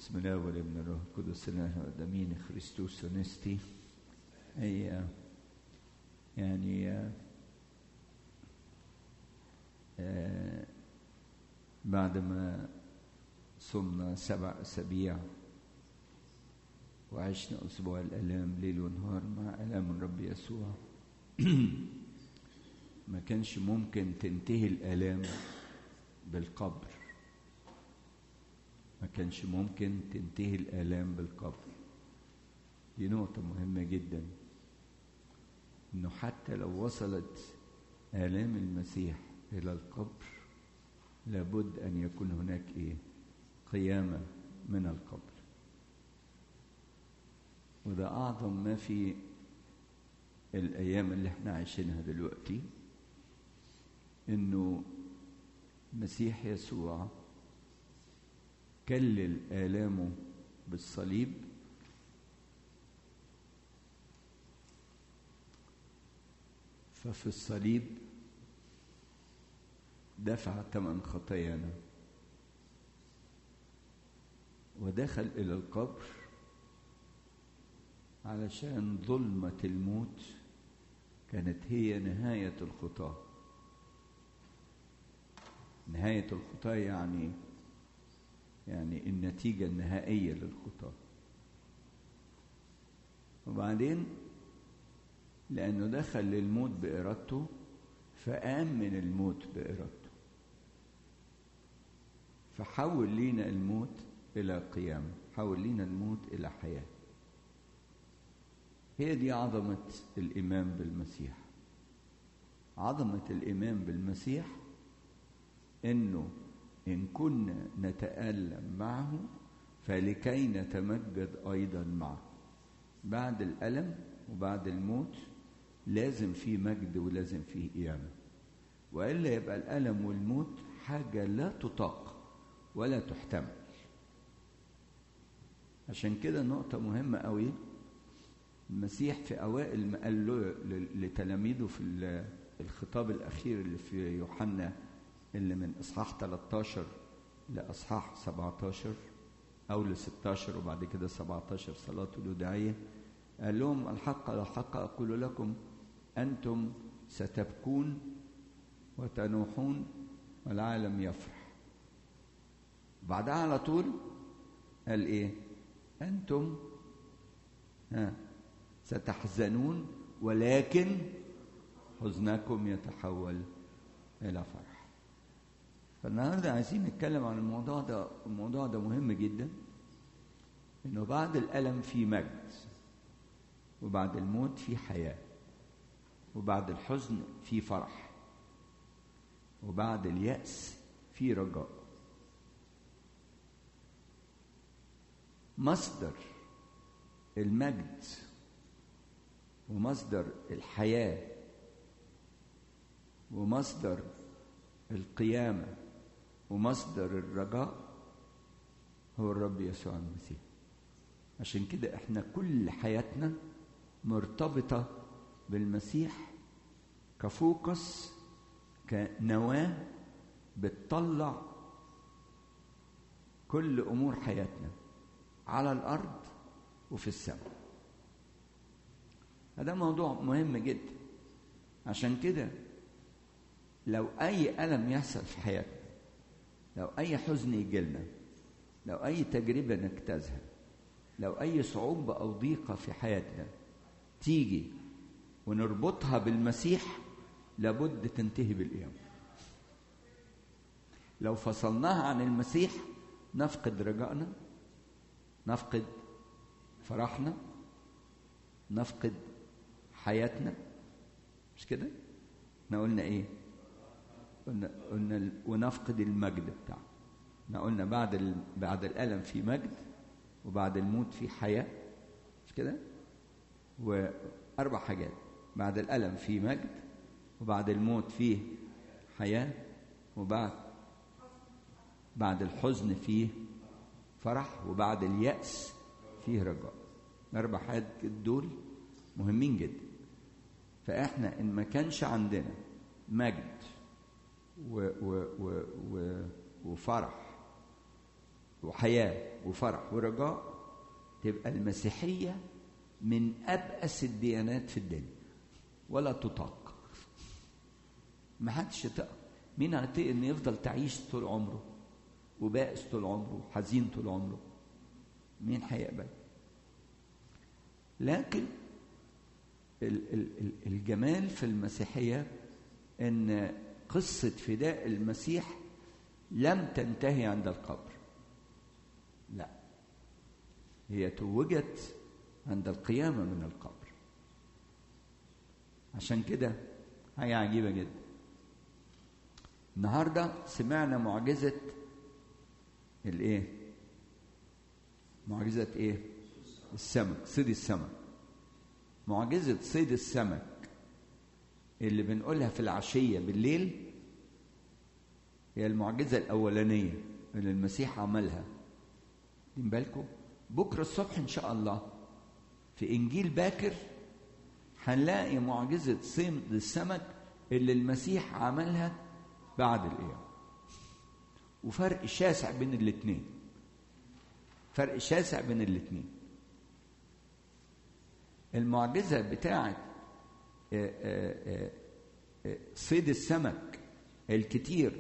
بسم الله والابن الروح القدس الله الامين خريستوس ونستي هي يعني آه بعد ما صمنا سبع اسابيع وعشنا اسبوع الالام ليل ونهار مع الام الرب يسوع ما كانش ممكن تنتهي الالام بالقبر ما كانش ممكن تنتهي الآلام بالقبر دي نقطة مهمة جدا إنه حتى لو وصلت آلام المسيح إلى القبر لابد أن يكون هناك إيه؟ قيامة من القبر وده أعظم ما في الأيام اللي احنا عايشينها دلوقتي إنه المسيح يسوع كلل آلامه بالصليب ففي الصليب دفع ثمن خطايانا ودخل إلى القبر علشان ظلمة الموت كانت هي نهاية الخطاة نهاية الخطاة يعني يعني النتيجة النهائية للخطاة وبعدين لأنه دخل للموت بإرادته فقام من الموت بإرادته فحول لينا الموت إلى قيامة حول لينا الموت إلى حياة هي دي عظمة الإيمان بالمسيح عظمة الإيمان بالمسيح إنه إن كنا نتألم معه فلكي نتمجد أيضا معه بعد الألم وبعد الموت لازم في مجد ولازم فيه قيامة وإلا يبقى الألم والموت حاجة لا تطاق ولا تحتمل عشان كده نقطة مهمة قوي المسيح في أوائل ما قال له لتلاميذه في الخطاب الأخير اللي في يوحنا اللي من إصحاح 13 لأصحاح 17 أو ل 16 وبعد كده 17 صلاة الوداعية قال لهم الحق الحق أقول لكم أنتم ستبكون وتنوحون والعالم يفرح بعدها على طول قال إيه أنتم ها ستحزنون ولكن حزنكم يتحول إلى فرح فالنهارده عايزين نتكلم عن الموضوع ده الموضوع ده مهم جدا انه بعد الالم في مجد وبعد الموت في حياه وبعد الحزن في فرح وبعد الياس في رجاء مصدر المجد ومصدر الحياه ومصدر القيامه ومصدر الرجاء هو الرب يسوع المسيح عشان كده احنا كل حياتنا مرتبطة بالمسيح كفوكس كنواة بتطلع كل أمور حياتنا على الأرض وفي السماء هذا موضوع مهم جدا عشان كده لو أي ألم يحصل في حياتنا لو أي حزن يجيلنا لو أي تجربة نجتازها لو أي صعوبة أو ضيقة في حياتنا تيجي ونربطها بالمسيح لابد تنتهي بالقيامة لو فصلناها عن المسيح نفقد رجائنا نفقد فرحنا نفقد حياتنا مش كده؟ احنا قلنا ايه؟ قلنا قلنا ونفقد المجد بتاعه احنا قلنا بعد ال... بعد الالم في مجد وبعد الموت في حياه مش كده واربع حاجات بعد الالم في مجد وبعد الموت فيه حياه وبعد بعد الحزن فيه فرح وبعد الياس فيه رجاء الاربع حاجات دول مهمين جدا فاحنا ان ما كانش عندنا مجد و و و و وفرح وحياة وفرح ورجاء تبقى المسيحية من أبأس الديانات في الدنيا ولا تطاق ما حدش يطاق مين هيطيق إن يفضل تعيش طول عمره وبائس طول عمره حزين طول عمره مين هيقبل لكن الجمال في المسيحية إن قصة فداء المسيح لم تنتهي عند القبر لا هي توجت عند القيامة من القبر عشان كده هي عجيبة جدا النهاردة سمعنا معجزة الايه معجزة ايه السمك صيد السمك معجزة صيد السمك اللي بنقولها في العشية بالليل هي المعجزة الأولانية اللي المسيح عملها واخدين بالكم بكرة الصبح إن شاء الله في إنجيل باكر هنلاقي معجزة صيد السمك اللي المسيح عملها بعد القيامة وفرق شاسع بين الاثنين فرق شاسع بين الاثنين المعجزة بتاعت صيد السمك الكتير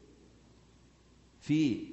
في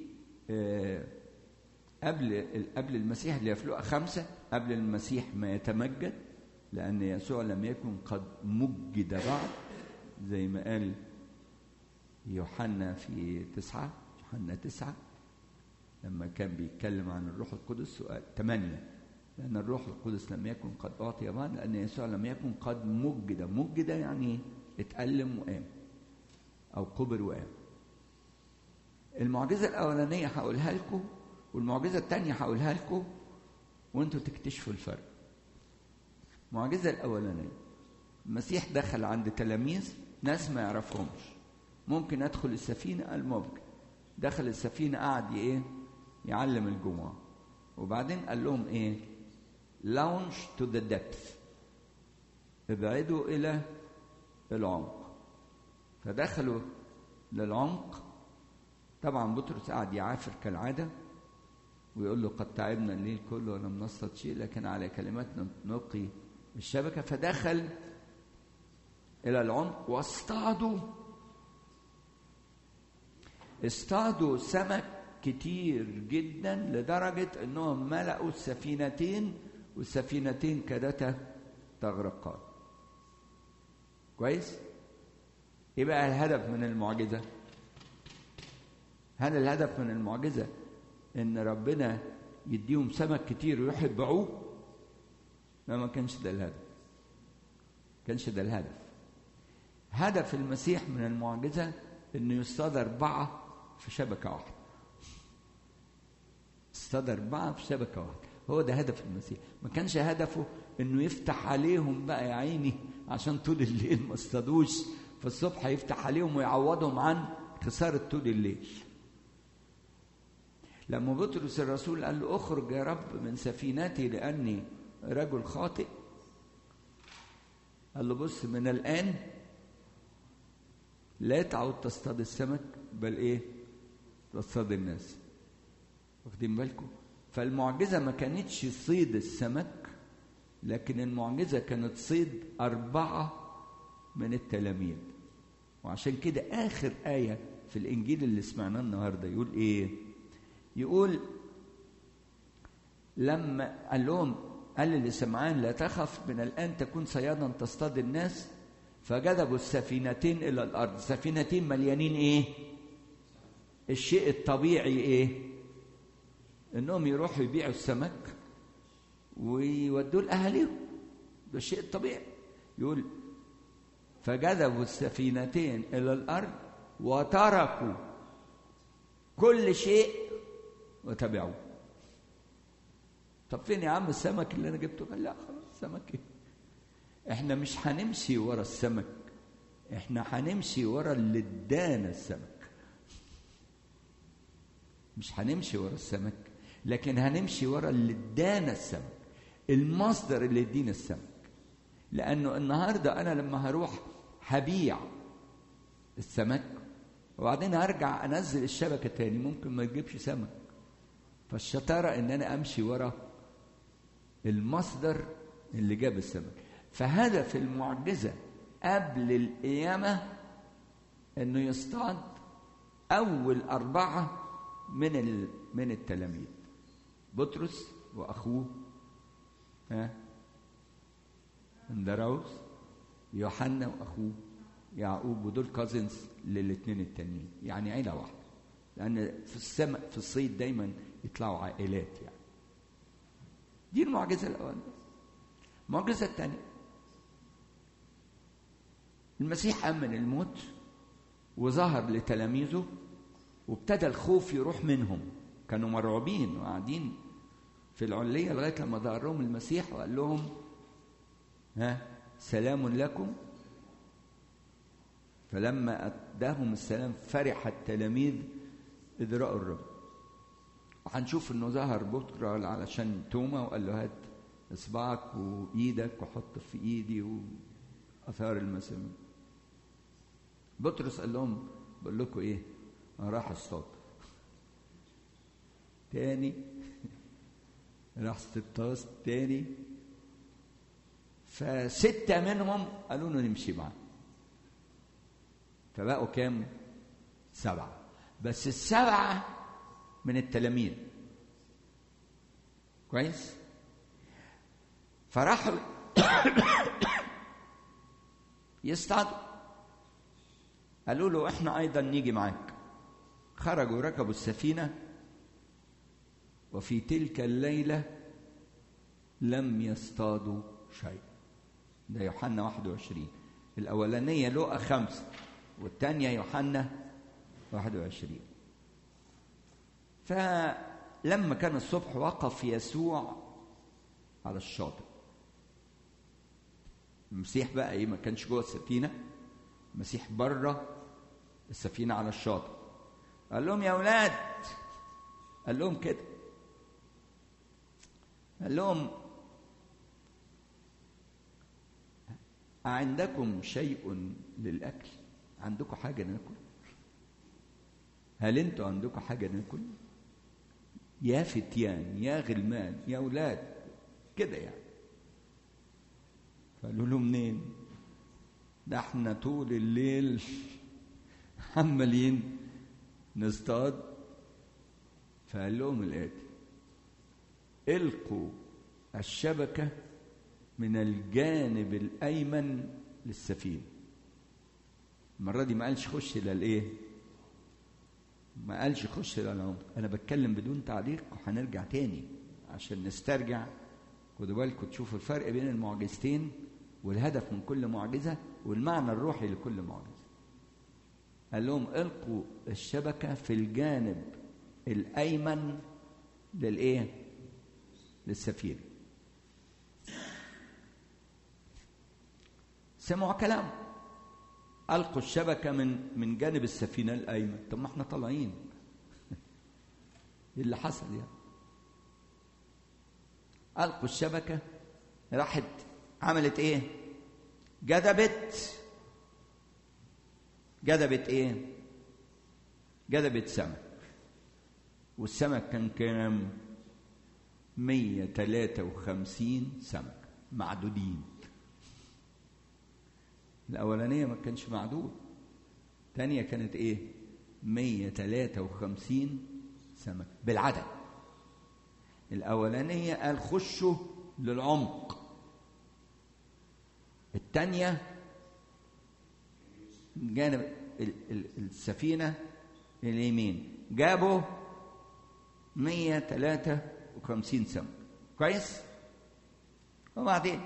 قبل قبل المسيح اللي في لقا خمسة قبل المسيح ما يتمجد لأن يسوع لم يكن قد مجد بعد زي ما قال يوحنا في تسعة يوحنا تسعة لما كان بيتكلم عن الروح القدس سؤال ثمانية لأن الروح القدس لم يكن قد أعطي بعد لأن يسوع لم يكن قد مجد مجد يعني اتألم وقام أو قبر وقام المعجزة الأولانية هقولها لكم والمعجزة الثانية هقولها لكم وانتوا تكتشفوا الفرق المعجزة الأولانية المسيح دخل عند تلاميذ ناس ما يعرفهمش ممكن أدخل السفينة قال ممكن دخل السفينة قعد إيه يعلم الجمعة وبعدين قال لهم إيه launch to the depth ابعدوا إلى العمق فدخلوا للعمق طبعا بطرس قعد يعافر كالعادة ويقول له قد تعبنا الليل كله ولم نصطاد شيء لكن على كلماتنا نلقي الشبكة فدخل إلى العمق واصطادوا اصطادوا سمك كتير جدا لدرجة انهم ملأوا السفينتين والسفينتين كادتا تغرقان كويس ايه بقى الهدف من المعجزة هل الهدف من المعجزة ان ربنا يديهم سمك كتير ويروحوا يبيعوه لا ما كانش ده الهدف كانش ده الهدف هدف المسيح من المعجزة انه يصطاد أربعة في شبكة واحدة اصطاد أربعة في شبكة واحدة هو ده هدف المسيح ما كانش هدفه انه يفتح عليهم بقى يا عيني عشان طول الليل ما اصطادوش فالصبح يفتح عليهم ويعوضهم عن خسارة طول الليل لما بطرس الرسول قال له اخرج يا رب من سفينتي لاني رجل خاطئ قال له بص من الان لا تعود تصطاد السمك بل ايه تصطاد الناس واخدين بالكم فالمعجزه ما كانتش صيد السمك لكن المعجزه كانت صيد اربعه من التلاميذ وعشان كده اخر ايه في الانجيل اللي سمعناه النهارده يقول ايه يقول لما قال لهم قال لسمعان لا تخف من الان تكون صيادا تصطاد الناس فجذبوا السفينتين الى الارض سفينتين مليانين ايه الشيء الطبيعي ايه انهم يروحوا يبيعوا السمك ويودوه لاهاليهم ده الشيء الطبيعي يقول فجذبوا السفينتين الى الارض وتركوا كل شيء وتبعوه طب فين يا عم السمك اللي انا جبته قال لا خلاص سمك ايه احنا مش هنمشي ورا السمك احنا هنمشي ورا اللي ادانا السمك مش هنمشي ورا السمك لكن هنمشي ورا اللي ادانا السمك المصدر اللي يدينا السمك لانه النهارده انا لما هروح هبيع السمك وبعدين هرجع انزل الشبكه تاني ممكن ما تجيبش سمك فالشطارة إن أنا أمشي ورا المصدر اللي جاب السمك فهدف المعجزة قبل القيامة إنه يصطاد أول أربعة من ال... من التلاميذ بطرس وأخوه ها اندراوس يوحنا وأخوه يعقوب ودول كازنز للاثنين التانيين يعني عيلة واحدة لأن في السماء في الصيد دايما يطلعوا عائلات يعني دي المعجزة الأولانية المعجزة الثانية المسيح قام من الموت وظهر لتلاميذه وابتدى الخوف يروح منهم كانوا مرعوبين وقاعدين في العلية لغاية لما ظهر لهم المسيح وقال لهم ها سلام لكم فلما أداهم السلام فرح التلاميذ إذ رأوا الرب وهنشوف إنه ظهر بكرة علشان توما وقال له هات إصبعك وإيدك وحط في إيدي وأثار المسامير بطرس قال لهم بقول لكم إيه أنا راح اصطاد تاني راح اصطاد تاني فستة منهم قالوا له نمشي معاه فبقوا كام؟ سبعة بس السبعة من التلاميذ كويس؟ فراحوا يصطادوا قالوا له احنا ايضا نيجي معاك خرجوا ركبوا السفينة وفي تلك الليلة لم يصطادوا شيء ده يوحنا 21 الأولانية لقى خمسة والثانية يوحنا 21 فلما كان الصبح وقف يسوع على الشاطئ المسيح بقى ايه ما كانش جوه السفينه المسيح بره السفينه على الشاطئ قال لهم يا اولاد قال لهم كده قال لهم عندكم شيء للاكل عندكم حاجه ناكل هل انتوا عندكم حاجه ناكل يا فتيان يا غلمان يا اولاد كده يعني فقالوا له منين ده احنا طول الليل عمالين نصطاد فقال لهم الاتي القوا الشبكه من الجانب الايمن للسفينه المره دي ما قالش خش الى الايه ما قالش خش الى العمق انا بتكلم بدون تعليق وهنرجع تاني عشان نسترجع خدوا بالكم تشوفوا الفرق بين المعجزتين والهدف من كل معجزة والمعنى الروحي لكل معجزة قال لهم القوا الشبكة في الجانب الأيمن للإيه؟ للسفينة سمعوا كلام ألقوا الشبكة من من جانب السفينة الأيمن طب ما احنا طالعين ايه اللي حصل يعني ألقوا الشبكة راحت عملت إيه؟ جذبت جذبت إيه؟ جذبت سمك والسمك كان كام؟ 153 سمك معدودين الأولانية ما كانش معدود الثانية كانت إيه؟ 153 سمك بالعدد الأولانية قال خشوا للعمق الثانية جانب السفينة اليمين جابوا 153 سمك كويس؟ وبعدين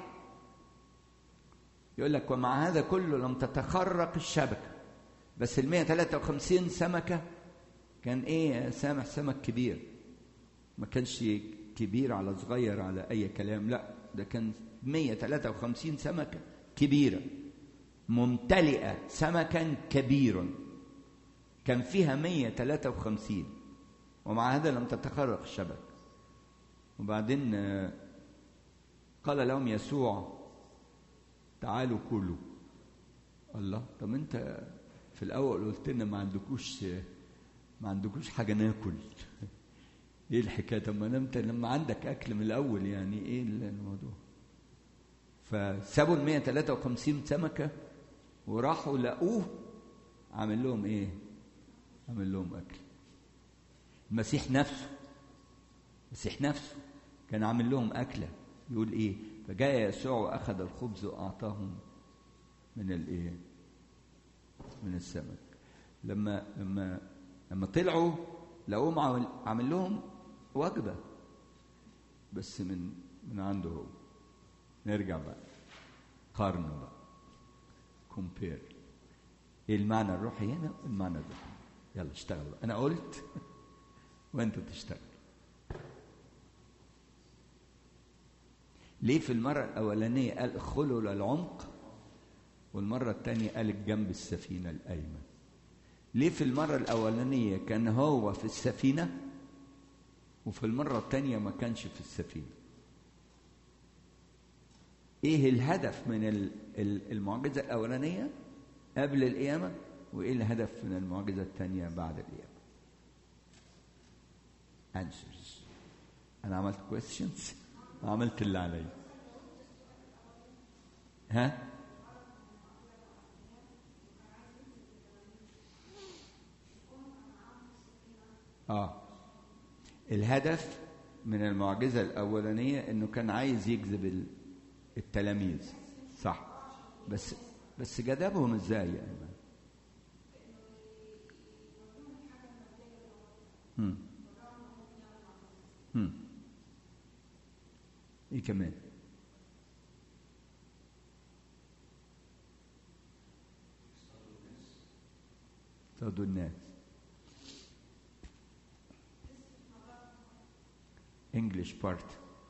يقول لك ومع هذا كله لم تتخرق الشبكة بس ال 153 سمكة كان ايه سامح سمك كبير ما كانش كبير على صغير على اي كلام لا ده كان 153 سمكة كبيرة ممتلئة سمكا كبيرا كان فيها 153 ومع هذا لم تتخرق الشبكة وبعدين قال لهم يسوع تعالوا كلوا الله طب انت في الاول قلت لنا ما عندكوش ما عندكوش حاجه ناكل ايه الحكايه طب ما انت لما عندك اكل من الاول يعني ايه الموضوع فسابوا ال 153 سمكه وراحوا لقوه عامل لهم ايه عامل لهم اكل المسيح نفسه المسيح نفسه كان عامل لهم اكله يقول ايه فجاء يسوع واخذ الخبز واعطاهم من الايه من السمك لما لما لما طلعوا لقوهم عامل, عامل لهم وجبه بس من من عنده هو نرجع بقى قارنوا بقى كومبير ايه المعنى الروحي هنا المعنى الروحي يلا اشتغل بقى انا قلت وانت تشتغل ليه في المرة الأولانية قال ادخلوا للعمق والمرة الثانية قال الجنب السفينة الأيمن ليه في المرة الأولانية كان هو في السفينة وفي المرة الثانية ما كانش في السفينة ايه الهدف من المعجزة الأولانية قبل القيامة وايه الهدف من المعجزة الثانية بعد القيامة answers أنا عملت questions عملت اللي عليا ها اه الهدف من المعجزة الأولانية إنه كان عايز يجذب التلاميذ صح بس بس جذبهم ازاي يا ايمن؟ هم هم ايه كمان؟ اصطادوا الناس English part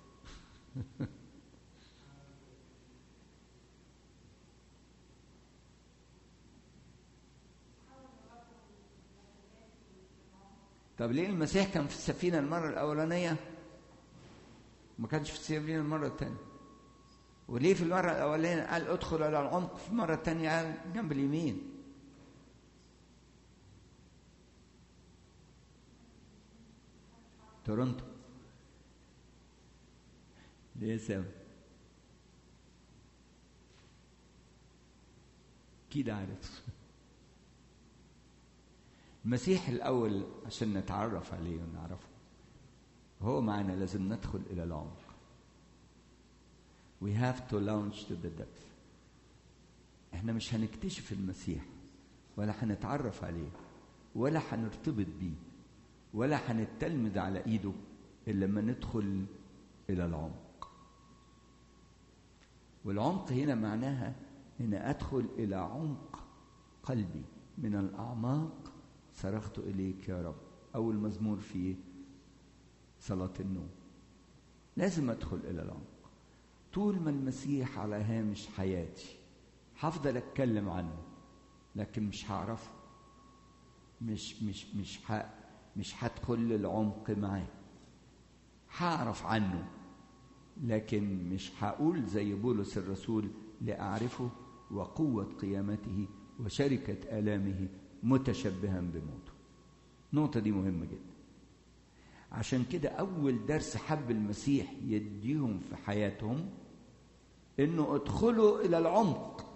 طب ليه المسيح كان في السفينة المرة الأولانية ما كانش في السفينة المرة الثانية وليه في المرة الأولانية قال ادخل إلى العمق في المرة الثانية قال جنب اليمين تورونتو ليه سبب أكيد عارف المسيح الأول عشان نتعرف عليه ونعرفه هو معنا لازم ندخل إلى العمق We have to launch to the depth احنا مش هنكتشف المسيح ولا هنتعرف عليه ولا هنرتبط بيه ولا هنتلمذ على ايده الا لما ندخل الى العمق والعمق هنا معناها ان ادخل الى عمق قلبي من الاعماق صرخت إليك يا رب أول مزمور في صلاة النوم لازم أدخل إلى العمق طول ما المسيح على هامش حياتي هفضل أتكلم عنه لكن مش هعرفه مش مش مش ح مش هدخل للعمق معاه هعرف عنه لكن مش هقول زي بولس الرسول لأعرفه وقوة قيامته وشركة آلامه متشبها بموته النقطة دي مهمة جدا عشان كده أول درس حب المسيح يديهم في حياتهم إنه ادخلوا إلى العمق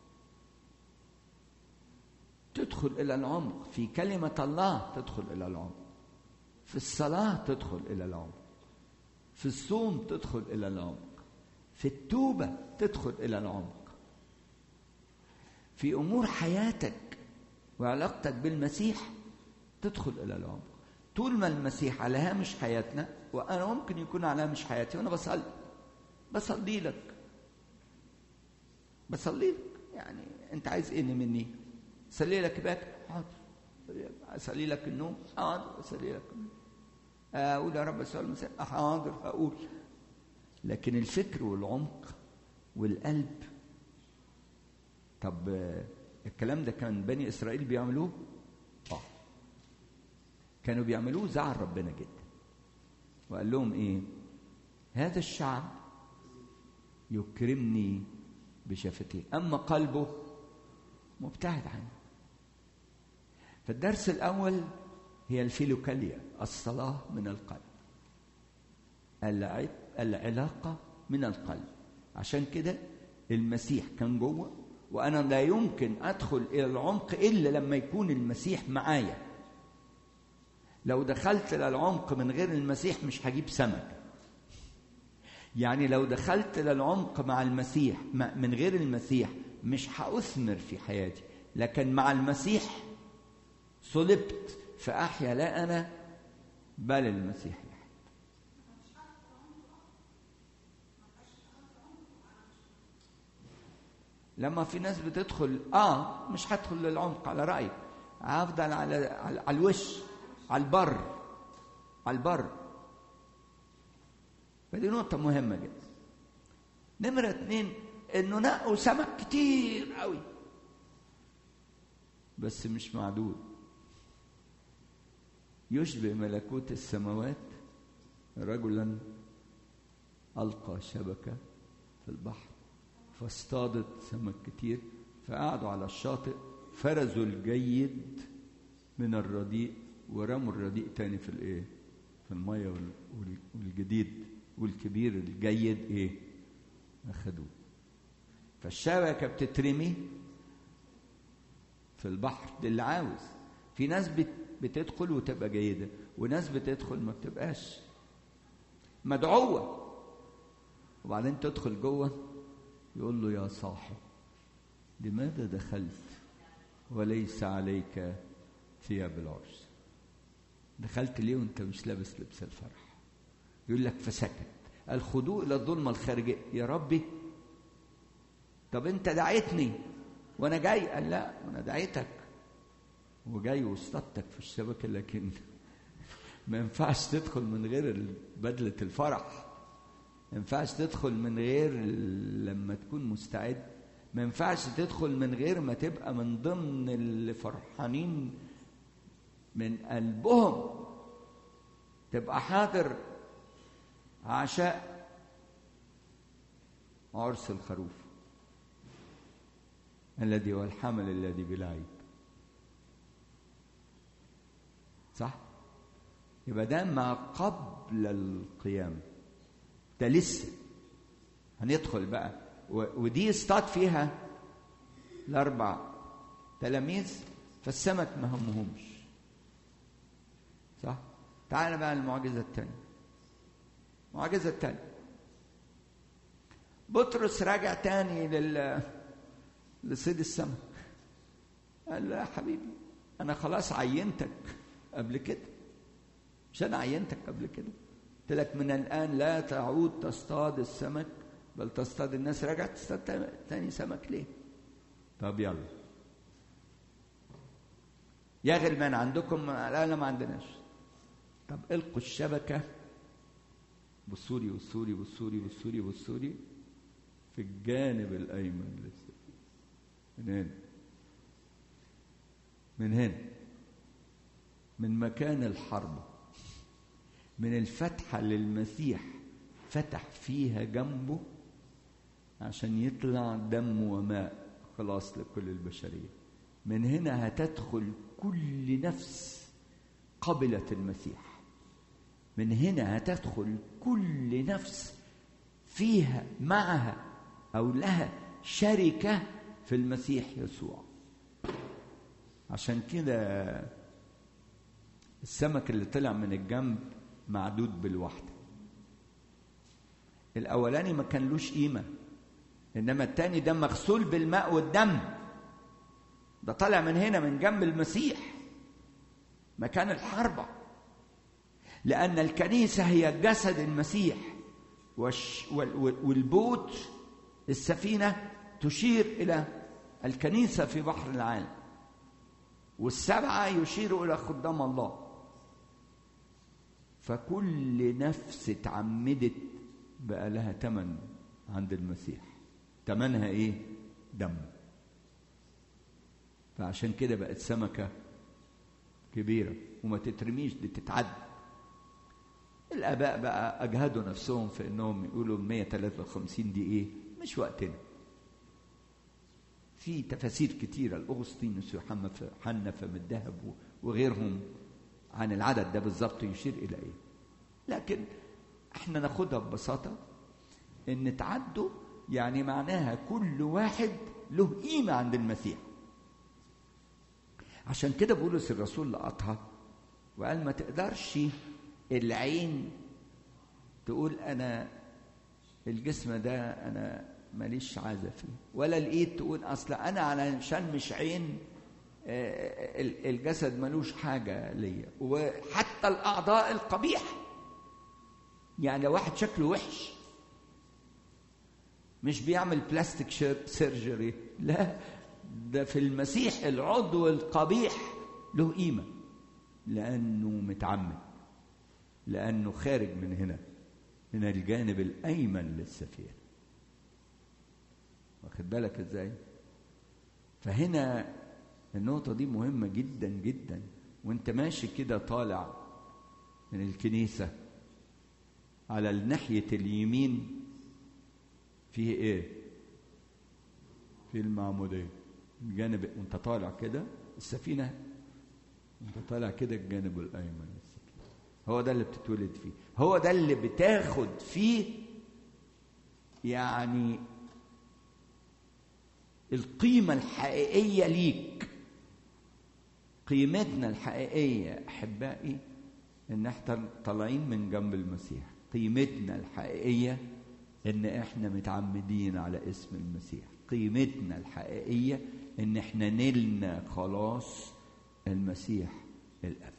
تدخل إلى العمق في كلمة الله تدخل إلى العمق في الصلاة تدخل إلى العمق في الصوم تدخل إلى العمق في التوبة تدخل إلى العمق في أمور حياتك وعلاقتك بالمسيح تدخل إلى العمق طول ما المسيح على هامش حياتنا وأنا ممكن يكون على هامش حياتي وأنا بصلي بصلي لك بصلي لك يعني أنت عايز إيه مني؟ أصلي لك باك حاضر أصلي لك النوم حاضر أصلي لك النوم أقول يا رب السؤال المسيح حاضر أقول لكن الفكر والعمق والقلب طب الكلام ده كان بني اسرائيل بيعملوه اه كانوا بيعملوه زعل ربنا جدا وقال لهم ايه هذا الشعب يكرمني بشفتيه اما قلبه مبتعد عني فالدرس الاول هي الفيلوكاليا الصلاه من القلب العلاقة من القلب عشان كده المسيح كان جوه وأنا لا يمكن أدخل إلى العمق إلا لما يكون المسيح معايا لو دخلت للعمق من غير المسيح مش هجيب سمك يعني لو دخلت للعمق مع المسيح من غير المسيح مش هأثمر في حياتي لكن مع المسيح صلبت فأحيا لا أنا بل المسيح يحيا لما في ناس بتدخل اه مش هدخل للعمق على رايك هفضل على على, على الوش على البر على البر فدي نقطة مهمة جدا نمرة اتنين انه نقوا سمك كتير قوي بس مش معدود يشبه ملكوت السماوات رجلا ألقى شبكة في البحر فاصطادت سمك كتير فقعدوا على الشاطئ فرزوا الجيد من الرديء ورموا الرديء تاني في الايه في الميه والجديد والكبير الجيد ايه اخدوه فالشبكه بتترمي في البحر ده اللي عاوز في ناس بتدخل وتبقى جيده وناس بتدخل ما بتبقاش مدعوه وبعدين تدخل جوه يقول له يا صاحب لماذا دخلت وليس عليك ثياب العرس دخلت ليه وانت مش لابس لبس الفرح يقول لك فسكت الخضوع الى الظلمه الخارجيه يا ربي طب انت دعيتني وانا جاي قال لا انا دعيتك وجاي واصطدتك في الشبكه لكن ما ينفعش تدخل من غير بدله الفرح ما ينفعش تدخل من غير لما تكون مستعد ما ينفعش تدخل من غير ما تبقى من ضمن اللي فرحانين من قلبهم تبقى حاضر عشاء عرس الخروف الذي هو الحمل الذي بلا عيب صح يبقى ده ما قبل القيامه ده لسه هندخل بقى ودي اصطاد فيها الاربع تلاميذ فالسمك ما همهمش صح تعال بقى المعجزه الثانيه المعجزه الثانيه بطرس راجع تاني لل لصيد السمك قال له يا حبيبي انا خلاص عينتك قبل كده مش انا عينتك قبل كده قلت لك من الآن لا تعود تصطاد السمك بل تصطاد الناس رجعت تصطاد تاني سمك ليه؟ طب يلا يا غلمان عندكم لا لا ما عندناش طب القوا الشبكة بصوا لي بصوا لي بصوا لي بصوا لي بصوا لي في الجانب الأيمن للسفينة من هنا من هنا من مكان الحرب من الفتحة اللي المسيح فتح فيها جنبه عشان يطلع دم وماء خلاص لكل البشرية من هنا هتدخل كل نفس قبلت المسيح من هنا هتدخل كل نفس فيها معها أو لها شركة في المسيح يسوع عشان كده السمك اللي طلع من الجنب معدود بالوحدة الأولاني ما كانلوش قيمة إنما التاني ده مغسول بالماء والدم ده طالع من هنا من جنب المسيح مكان الحربة لأن الكنيسة هي جسد المسيح والبوت السفينة تشير إلى الكنيسة في بحر العالم والسبعة يشير إلى خدام الله فكل نفس اتعمدت بقى لها تمن عند المسيح تمنها ايه دم فعشان كده بقت سمكة كبيرة وما تترميش دي تتعد الآباء بقى أجهدوا نفسهم في إنهم يقولوا 153 دي إيه؟ مش وقتنا. في تفاسير كتيرة الأغسطينوس ويوحنا حنا فم الذهب وغيرهم عن العدد ده بالظبط يشير إلى إيه؟ لكن احنا ناخدها ببساطة ان تعدوا يعني معناها كل واحد له قيمة عند المسيح عشان كده بولس الرسول لقطها وقال ما تقدرش العين تقول انا الجسم ده انا ماليش عازة فيه ولا الايد تقول اصل انا علشان مش عين الجسد ملوش حاجة ليا وحتى الأعضاء القبيحة يعني لو واحد شكله وحش مش بيعمل بلاستيك سيرجري لا ده في المسيح العضو القبيح له قيمة لأنه متعمد لأنه خارج من هنا من الجانب الأيمن للسفينة واخد بالك ازاي فهنا النقطة دي مهمة جدا جدا وانت ماشي كده طالع من الكنيسة على ناحية اليمين فيه ايه؟ في المعمودية الجانب وانت طالع كده السفينة انت طالع كده الجانب الأيمن السفينة هو ده اللي بتتولد فيه هو ده اللي بتاخد فيه يعني القيمة الحقيقية ليك قيمتنا الحقيقية أحبائي إن إحنا طالعين من جنب المسيح قيمتنا الحقيقية إن إحنا متعمدين على اسم المسيح قيمتنا الحقيقية إن إحنا نلنا خلاص المسيح الأبدي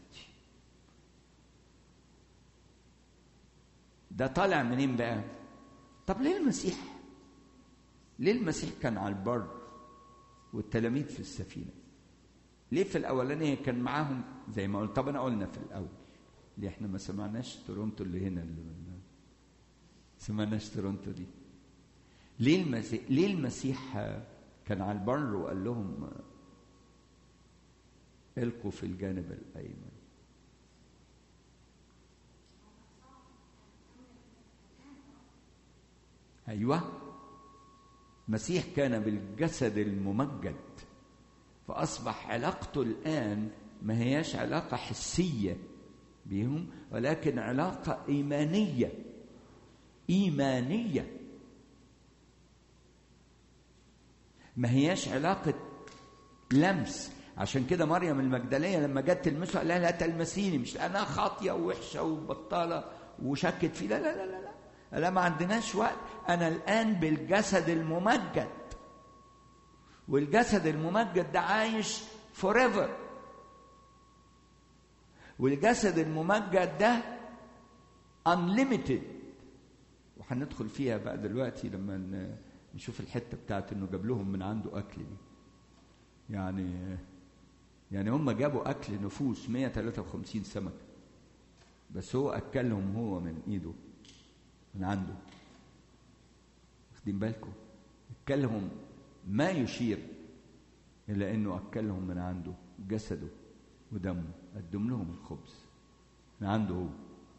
ده طالع منين بقى؟ طب ليه المسيح؟ ليه المسيح كان على البر والتلاميذ في السفينه؟ ليه في الاولانيه كان معاهم زي ما قلت طب انا قلنا في الاول ليه احنا ما سمعناش تورونتو اللي هنا اللي من سمعناش تورونتو دي ليه المسيح ليه المسيح كان على البر وقال لهم القوا في الجانب الايمن ايوه المسيح كان بالجسد الممجد فأصبح علاقته الآن ما هياش علاقة حسية بهم ولكن علاقة إيمانية إيمانية ما هياش علاقة لمس عشان كده مريم المجدلية لما جت تلمسه قال لها لا تلمسيني مش لأنها خاطية ووحشة وبطالة وشكت فيه لا لا لا لا لا, لا ما عندناش وقت أنا الآن بالجسد الممجد والجسد الممجد ده عايش forever والجسد الممجد ده unlimited وهندخل فيها بقى دلوقتي لما نشوف الحته بتاعت انه جاب لهم من عنده اكل دي يعني يعني هم جابوا اكل نفوس 153 سمكه بس هو اكلهم هو من ايده من عنده واخدين بالكم اكلهم ما يشير إلى أنه أكلهم من عنده جسده ودمه قدم لهم الخبز من عنده هو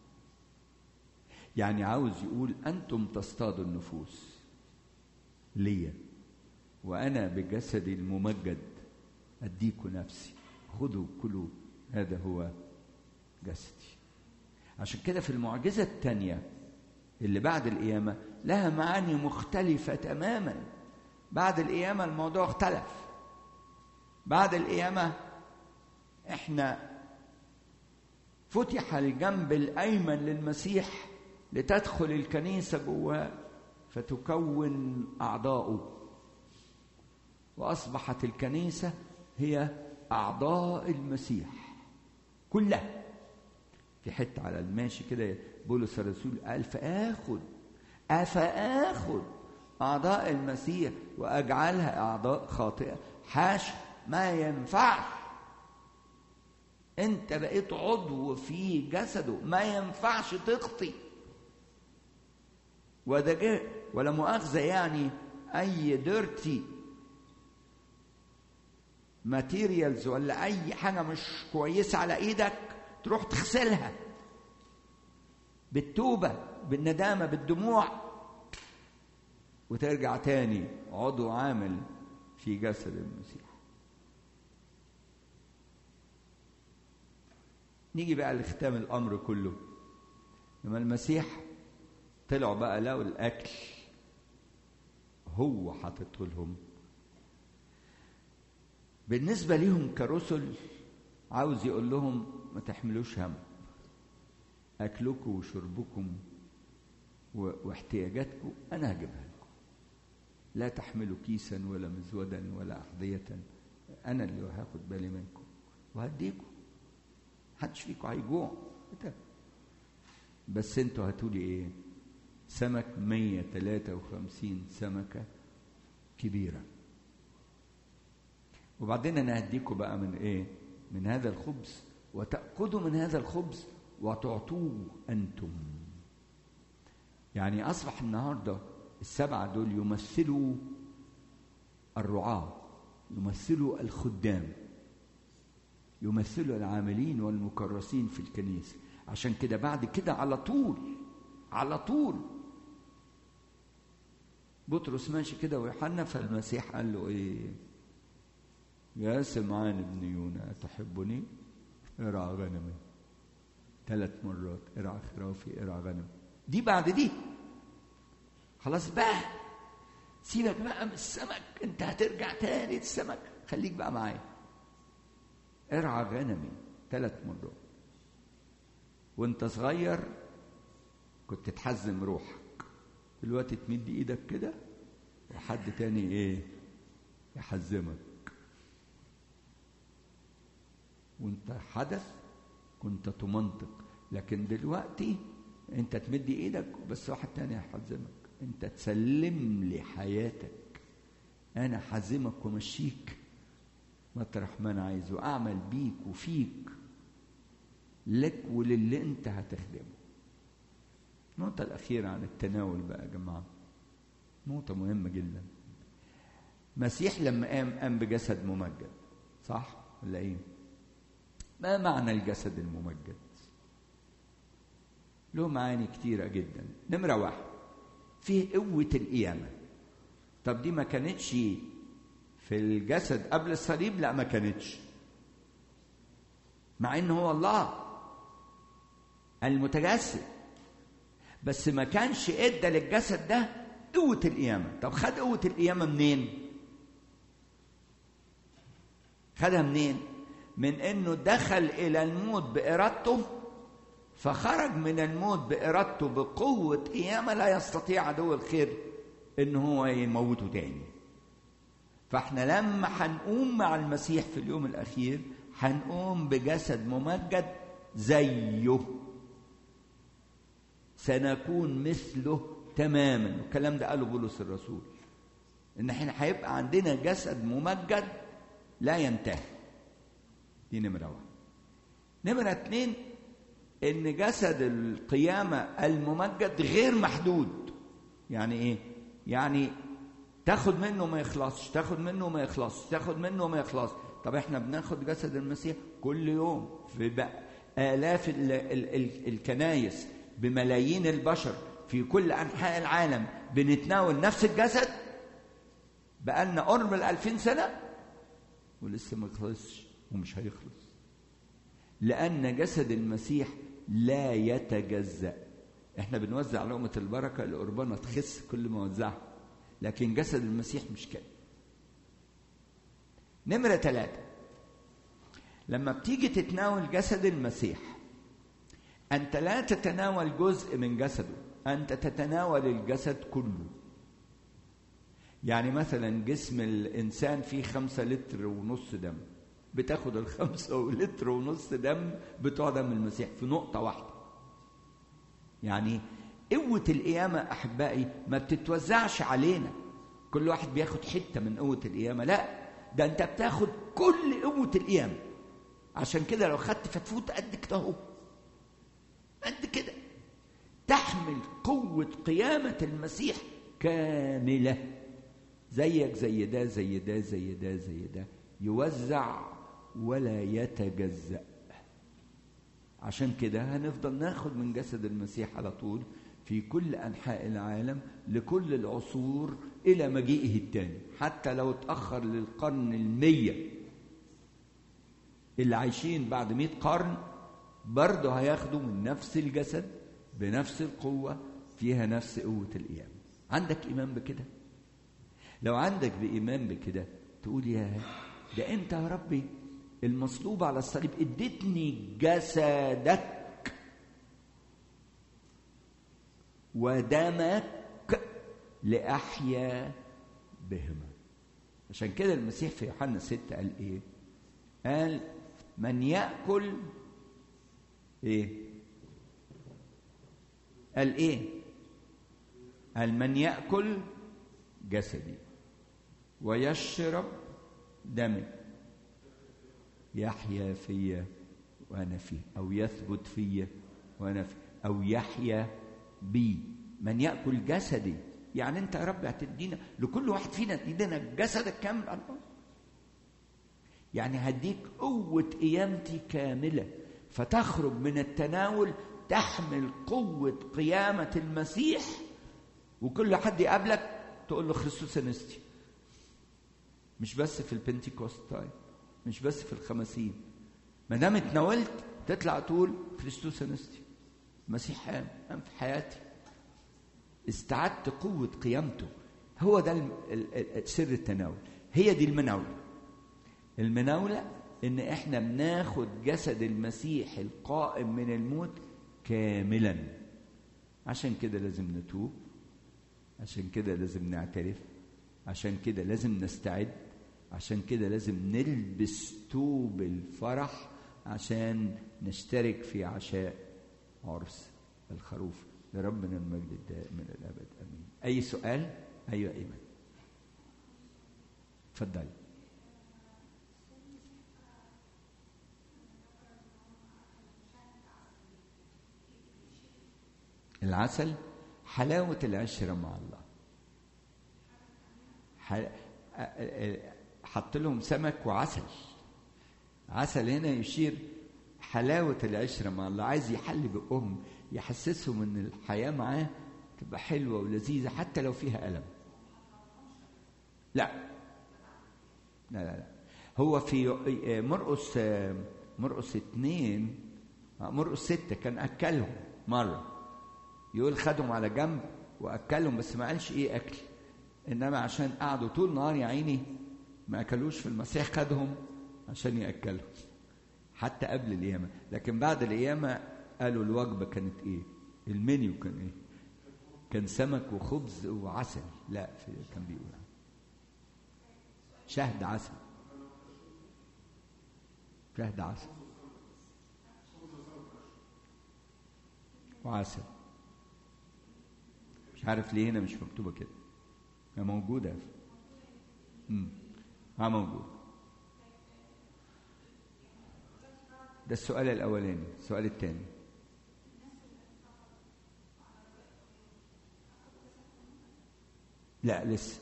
يعني عاوز يقول أنتم تصطادوا النفوس ليا وأنا بجسدي الممجد أديكوا نفسي خذوا كلوا هذا هو جسدي عشان كده في المعجزة الثانية اللي بعد القيامة لها معاني مختلفة تماماً بعد القيامة الموضوع اختلف بعد القيامة احنا فتح الجنب الأيمن للمسيح لتدخل الكنيسة جواه فتكون أعضاؤه وأصبحت الكنيسة هي أعضاء المسيح كلها في حتة على الماشي كده بولس الرسول قال فآخذ أفآخذ أعضاء المسيح وأجعلها أعضاء خاطئة حاشا ما ينفعش أنت بقيت عضو في جسده ما ينفعش تخطي وده جه ولا مؤاخذة يعني أي ديرتي ماتيريالز ولا أي حاجة مش كويسة على إيدك تروح تغسلها بالتوبة بالندامة بالدموع وترجع تاني عضو عامل في جسد المسيح نيجي بقى لختام الأمر كله لما المسيح طلعوا بقى لقوا الاكل هو حاططه لهم بالنسبه ليهم كرسل عاوز يقول لهم ما تحملوش هم اكلكم وشربكم واحتياجاتكم انا هجيبها لكم لا تحملوا كيسا ولا مزودا ولا احذيه انا اللي هاخد بالي منكم وهديكم محدش فيكم هيجوع بس انتوا هاتولي ايه سمك 153 سمكة كبيرة وبعدين انا هديكم بقى من ايه من هذا الخبز وتأخذوا من هذا الخبز وتعطوه أنتم يعني أصبح النهاردة السبعة دول يمثلوا الرعاة يمثلوا الخدام يمثلوا العاملين والمكرسين في الكنيسة عشان كده بعد كده على طول على طول بطرس ماشي كده ويوحنا فالمسيح قال له ايه يا سمعان ابن يونا تحبني ارعى غنمي ثلاث مرات ارعى خرافي ارعى غنمي دي بعد دي خلاص بقى سيبك بقى من السمك انت هترجع تاني السمك خليك بقى معايا ارعى غنمي ثلاث مرات وانت صغير كنت تحزم روحك دلوقتي تمد ايدك كده وحد تاني ايه يحزمك وانت حدث كنت تمنطق لكن دلوقتي انت تمد ايدك بس واحد تاني يحزمك انت تسلم لي حياتك انا حزمك ومشيك مطرح ما انا عايز واعمل بيك وفيك لك وللي انت هتخدمه النقطة الأخيرة عن التناول بقى يا جماعة نقطة مهمة جدا مسيح لما قام قام بجسد ممجد صح ولا ايه؟ ما معنى الجسد الممجد؟ له معاني كتيرة جدا نمرة واحد فيه قوة القيامة طب دي ما كانتش في الجسد قبل الصليب لا ما كانتش مع ان هو الله المتجسد بس ما كانش ادى للجسد ده قوة القيامة طب خد قوة القيامة منين خدها منين من انه دخل الى الموت بارادته فخرج من الموت بارادته بقوة قيامة لا يستطيع عدو الخير ان هو يموته تاني فاحنا لما هنقوم مع المسيح في اليوم الاخير هنقوم بجسد ممجد زيه سنكون مثله تماما الكلام ده قاله بولس الرسول ان احنا هيبقى عندنا جسد ممجد لا ينتهي دي نمرة واحد نمرة اتنين ان جسد القيامة الممجد غير محدود يعني ايه يعني تاخد منه ما يخلصش تاخد منه ما يخلصش تاخد منه ما يخلصش طب احنا بناخد جسد المسيح كل يوم في بقى آلاف ال ال ال الكنايس بملايين البشر في كل أنحاء العالم بنتناول نفس الجسد بقالنا قرب الألفين سنة ولسه ما خلصش ومش هيخلص لأن جسد المسيح لا يتجزأ احنا بنوزع لقمة البركة القربانة تخس كل ما وزعها لكن جسد المسيح مش كده نمرة ثلاثة لما بتيجي تتناول جسد المسيح أنت لا تتناول جزء من جسده أنت تتناول الجسد كله يعني مثلا جسم الإنسان فيه خمسة لتر ونص دم بتاخد الخمسة لتر ونص دم بتوع دم المسيح في نقطة واحدة يعني قوة القيامة أحبائي ما بتتوزعش علينا كل واحد بياخد حتة من قوة القيامة لا ده أنت بتاخد كل قوة القيامة عشان كده لو خدت فتفوت قد كده اهو قد كده تحمل قوة قيامة المسيح كاملة زيك زي ده زي ده زي ده زي ده يوزع ولا يتجزأ عشان كده هنفضل ناخد من جسد المسيح على طول في كل أنحاء العالم لكل العصور إلى مجيئه التاني حتى لو اتأخر للقرن المية اللي عايشين بعد مئة قرن برضه هياخدوا من نفس الجسد بنفس القوة فيها نفس قوة القيامة عندك إيمان بكده لو عندك بإيمان بكده تقول يا ده أنت يا ربي المصلوب على الصليب اديتني جسدك ودمك لأحيا بهما عشان كده المسيح في يوحنا 6 قال ايه قال من يأكل ايه قال ايه قال من يأكل جسدي ويشرب دمي يحيا فيا وانا فيه او يثبت فيا وانا فيه او يحيا بي من ياكل جسدي يعني انت يا رب هتدينا لكل واحد فينا تدينا جسدك كامل على الارض يعني هديك قوة قيامتي كاملة فتخرج من التناول تحمل قوة قيامة المسيح وكل حد يقابلك تقول له خريستوس انستي مش بس في البنتيكوستاي مش بس في الخمسين ما دام اتناولت تطلع تقول خريستوس انستي المسيح قام قام في حياتي استعدت قوة قيامته هو ده سر التناول هي دي المناولة المناولة ان احنا بناخد جسد المسيح القائم من الموت كاملا عشان كده لازم نتوب عشان كده لازم نعترف عشان كده لازم نستعد عشان كده لازم نلبس توب الفرح عشان نشترك في عشاء عرس الخروف لربنا المجد الدائم من الابد امين اي سؤال ايوه ايمن اتفضلي العسل حلاوة العشرة مع الله حط لهم سمك وعسل عسل هنا يشير حلاوة العشرة مع الله عايز يحل بقهم يحسسهم ان الحياة معاه تبقى حلوة ولذيذة حتى لو فيها ألم لا لا لا, لا. هو في مرقس مرقس اتنين مرقس ستة كان أكلهم مرة يقول خدهم على جنب وأكلهم بس ما قالش إيه أكل إنما عشان قعدوا طول النهار يا عيني ما أكلوش في المسيح خدهم عشان يأكلهم حتى قبل القيامة لكن بعد القيامة قالوا الوجبة كانت إيه المنيو كان إيه كان سمك وخبز وعسل لا في كان بيقول شهد عسل شهد عسل وعسل مش عارف ليه هنا مش مكتوبة كده هي موجودة امم اه موجود ده السؤال الأولاني السؤال الثاني لا لسه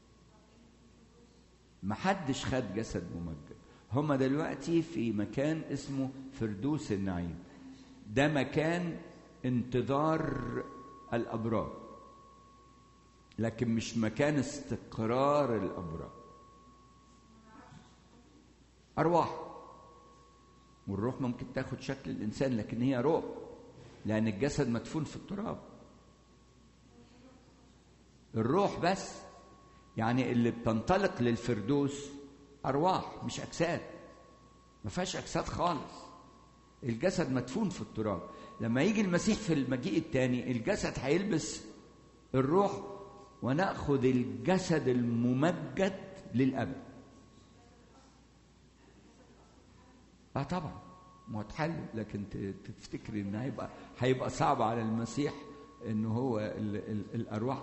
ما حدش خد جسد ممجد هما دلوقتي في مكان اسمه فردوس النعيم ده مكان انتظار الأبرار لكن مش مكان استقرار الأبرار أرواح والروح ممكن تاخد شكل الإنسان لكن هي روح لأن الجسد مدفون في التراب الروح بس يعني اللي بتنطلق للفردوس أرواح مش أجساد ما فيهاش أجساد خالص الجسد مدفون في التراب لما يجي المسيح في المجيء الثاني الجسد هيلبس الروح وناخذ الجسد الممجد للابد اه طبعا متحل لكن تفتكري ان هيبقى هيبقى صعب على المسيح ان هو ال ال الارواح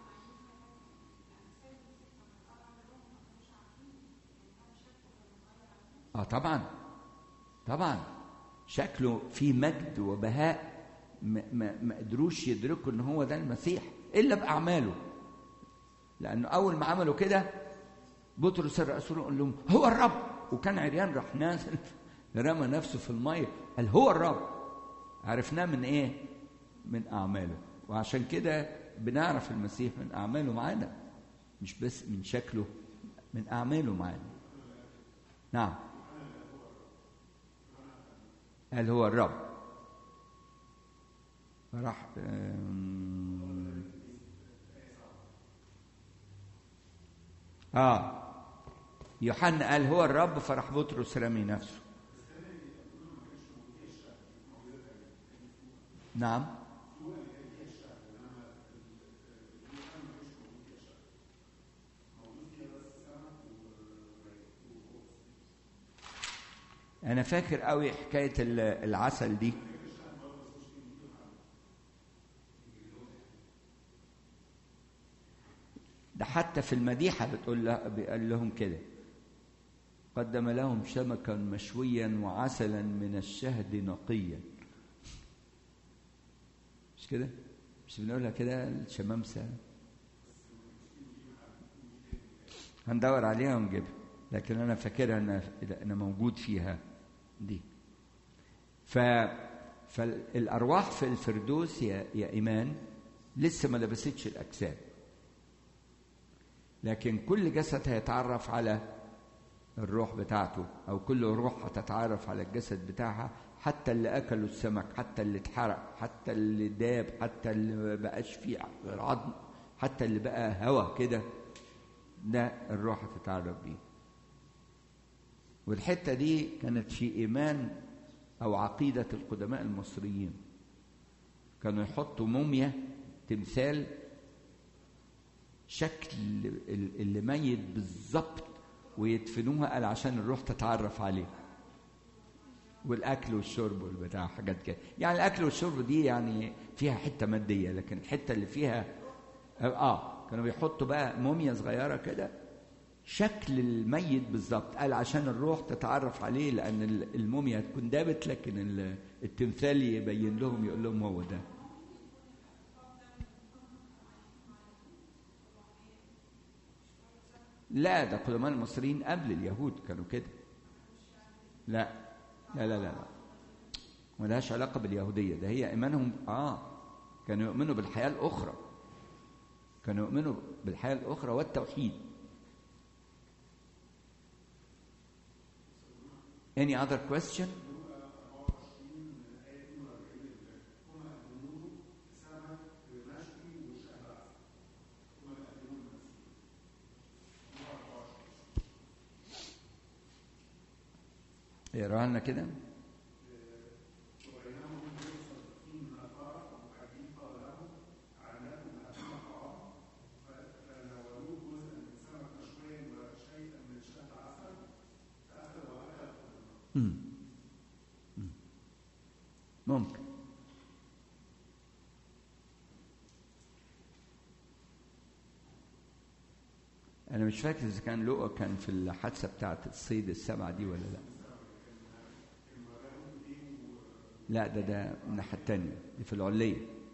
اه طبعا طبعا شكله فيه مجد وبهاء ما, ما, ما قدروش يدركوا ان هو ده المسيح الا باعماله لانه اول ما عملوا كده بطرس الرسول قال لهم هو الرب وكان عريان راح نازل رمى نفسه في الميه قال هو الرب عرفناه من ايه من اعماله وعشان كده بنعرف المسيح من اعماله معانا مش بس من شكله من اعماله معانا نعم قال هو الرب فراح اه يوحنا قال هو الرب فراح بطرس رمي نفسه نعم انا فاكر قوي حكايه العسل دي ده حتى في المديحه بتقول له بيقول لهم كده قدم لهم سمكا مشويا وعسلا من الشهد نقيا مش كده مش بنقولها كده الشمامسه هندور عليها ونجيبها لكن انا فاكرها ان انا موجود فيها دي ف فالارواح في الفردوس يا يا ايمان لسه ما لبستش الاجساد لكن كل جسد هيتعرف على الروح بتاعته او كل روح هتتعرف على الجسد بتاعها حتى اللي اكلوا السمك حتى اللي اتحرق حتى اللي داب حتى اللي ما بقاش فيه عظم حتى اللي بقى هوا كده ده الروح هتتعرف بيه والحتة دي كانت في إيمان أو عقيدة القدماء المصريين كانوا يحطوا موميا تمثال شكل اللي ميت بالظبط ويدفنوها قال عشان الروح تتعرف عليه والاكل والشرب والبتاع حاجات كده يعني الاكل والشرب دي يعني فيها حته ماديه لكن الحته اللي فيها اه كانوا بيحطوا بقى موميا صغيره كده شكل الميت بالظبط قال عشان الروح تتعرف عليه لان الموميا تكون دابت لكن التمثال يبين لهم يقول لهم هو ده لا ده قدماء المصريين قبل اليهود كانوا كده لا لا لا لا, لا. ملهاش علاقة باليهودية ده هي إيمانهم آه كانوا يؤمنوا بالحياة الأخرى كانوا يؤمنوا بالحياة الأخرى والتوحيد Any other question? اقراها لنا كده ممكن أنا مش فاكر إذا كان لؤى كان في الحادثة بتاعت الصيد السبعة دي ولا لا لا ده ده الناحية التانية دي في العلية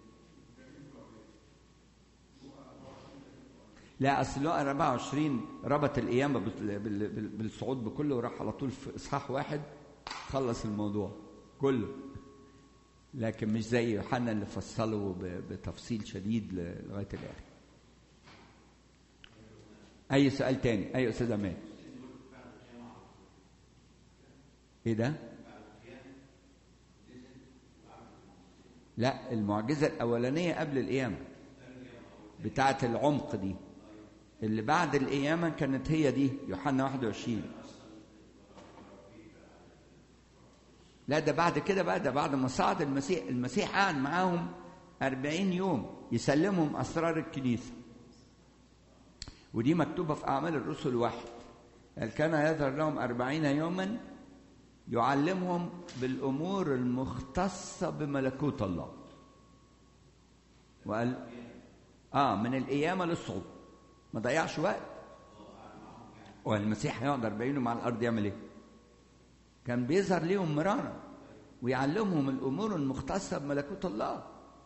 لا أصل لؤى 24 ربط القيامة بالصعود بكله وراح على طول في إصحاح واحد خلص الموضوع كله لكن مش زي يوحنا اللي فصله بتفصيل شديد لغايه الاخر. اي سؤال تاني اي استاذ امان ايه ده لا المعجزه الاولانيه قبل القيامه بتاعه العمق دي اللي بعد القيامه كانت هي دي يوحنا 21 لا ده بعد كده بقى ده بعد ما صعد المسيح المسيح قعد معاهم أربعين يوم يسلمهم أسرار الكنيسة ودي مكتوبة في أعمال الرسل واحد قال كان يظهر لهم أربعين يوما يعلمهم بالأمور المختصة بملكوت الله وقال آه من القيامة للصعود ما ضيعش وقت والمسيح هيقعد 40 يوم على الأرض يعمل إيه؟ كان بيظهر ليهم مرارا ويعلمهم الامور المختصه بملكوت الله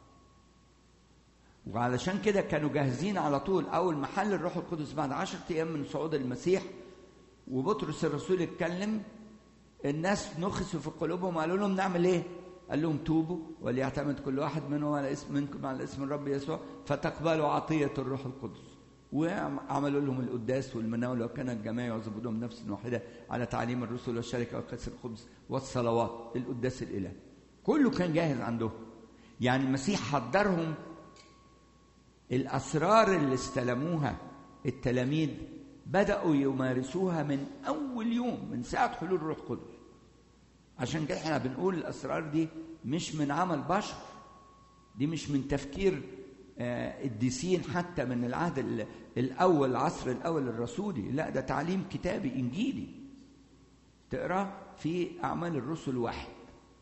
وعلشان كده كانوا جاهزين على طول اول ما حل الروح القدس بعد عشرة ايام من صعود المسيح وبطرس الرسول اتكلم الناس نخسوا في قلوبهم قالوا لهم نعمل ايه؟ قال لهم توبوا وليعتمد كل واحد منهم على اسم منكم على اسم الرب يسوع فتقبلوا عطيه الروح القدس وعملوا لهم القداس والمناولة وكان الجميع يعذبونهم نفس واحدة على تعليم الرسل والشركة وكسر الخبز والصلوات القداس الإله كله كان جاهز عندهم يعني المسيح حضرهم الأسرار اللي استلموها التلاميذ بدأوا يمارسوها من أول يوم من ساعة حلول الروح القدس عشان كده احنا بنقول الأسرار دي مش من عمل بشر دي مش من تفكير الديسين حتى من العهد الأول العصر الأول الرسولي لا ده تعليم كتابي إنجيلي تقرأ في أعمال الرسل واحد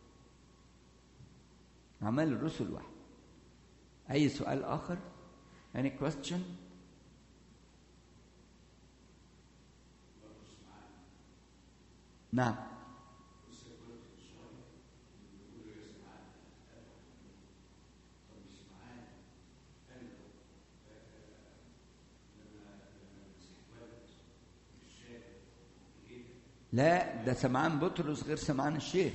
أعمال الرسل واحد أي سؤال آخر any question نعم لا ده سمعان بطرس غير سمعان الشيخ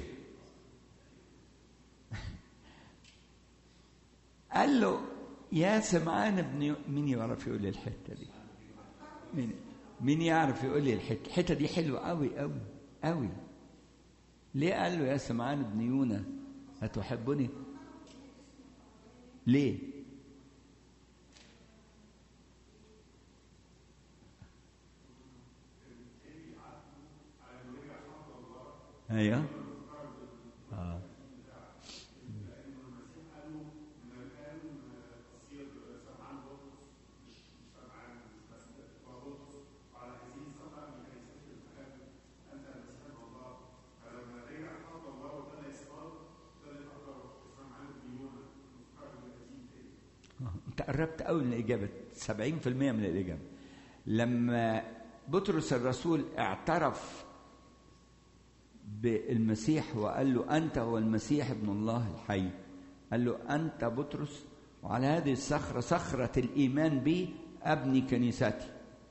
قال له يا سمعان ابن مين يعرف يقول لي الحته دي مين مين يعرف يقول لي الحته الحته دي حلوه قوي قوي قوي ليه قال له يا سمعان ابن يونا هتحبني ليه ايوه اه انت قربت قوي من الاجابه 70% من الاجابه لما بطرس الرسول اعترف بالمسيح وقال له أنت هو المسيح ابن الله الحي قال له أنت بطرس وعلى هذه الصخرة صخرة الإيمان بي أبني كنيستي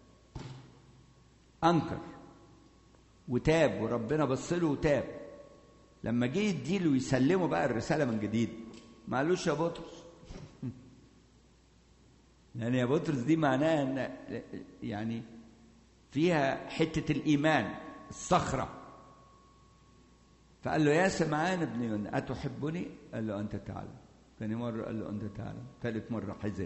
أنكر وتاب وربنا بص له وتاب لما جه يديله ويسلمه بقى الرسالة من جديد ما قالوش يا بطرس لأن يا بطرس دي معناها أن يعني فيها حتة الإيمان الصخرة فقال له يا سمعان ابن يونا أتحبني؟ قال له أنت تعلم ثاني مرة قال له أنت تعلم ثالث مرة حزن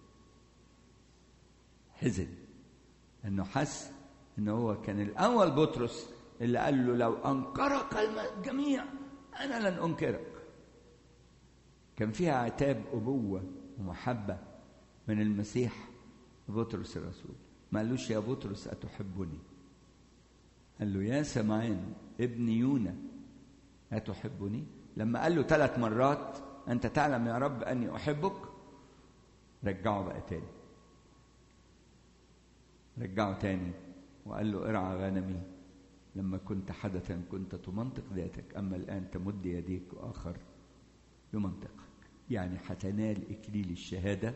حزن أنه حس أنه هو كان الأول بطرس اللي قال له لو أنكرك الجميع أنا لن أنكرك كان فيها عتاب أبوة ومحبة من المسيح بطرس الرسول ما قالوش يا بطرس أتحبني قال له يا سمعان ابن يونا أتحبني لما قال له ثلاث مرات أنت تعلم يا رب أني أحبك رجعه بقى تاني رجعه تاني وقال له ارعى غنمي لما كنت حدثا كنت تمنطق ذاتك أما الآن تمد يديك وآخر يمنطقك يعني هتنال إكليل الشهادة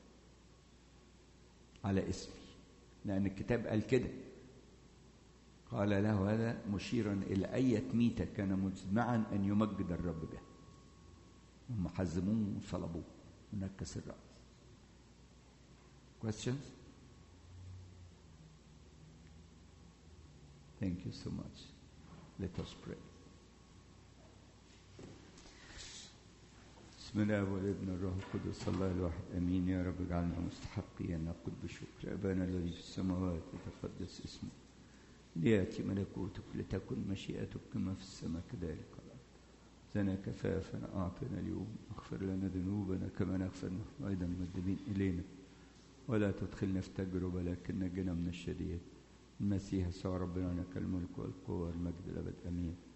على اسمي لأن الكتاب قال كده قال له هذا مشيرا إلى أية ميتة كان مجمعا أن يمجد الرب به هم حزموه وصلبوه ونكس الرأس questions thank you so much let us pray بسم الله والابن الروح القدس الله الواحد امين يا رب اجعلنا مستحقين نقول بشكر ابانا الذي في السماوات يتقدس اسمك لياتي ملكوتك لتكن مشيئتك كما في السماء كذلك الارض زنا كفافا اعطنا اليوم اغفر لنا ذنوبنا كما نغفر نحن ايضا المذنبين الينا ولا تدخلنا في تجربه لكن نجنا من الشرير المسيح يسوع ربنا لك الملك والقوه والمجد الابد امين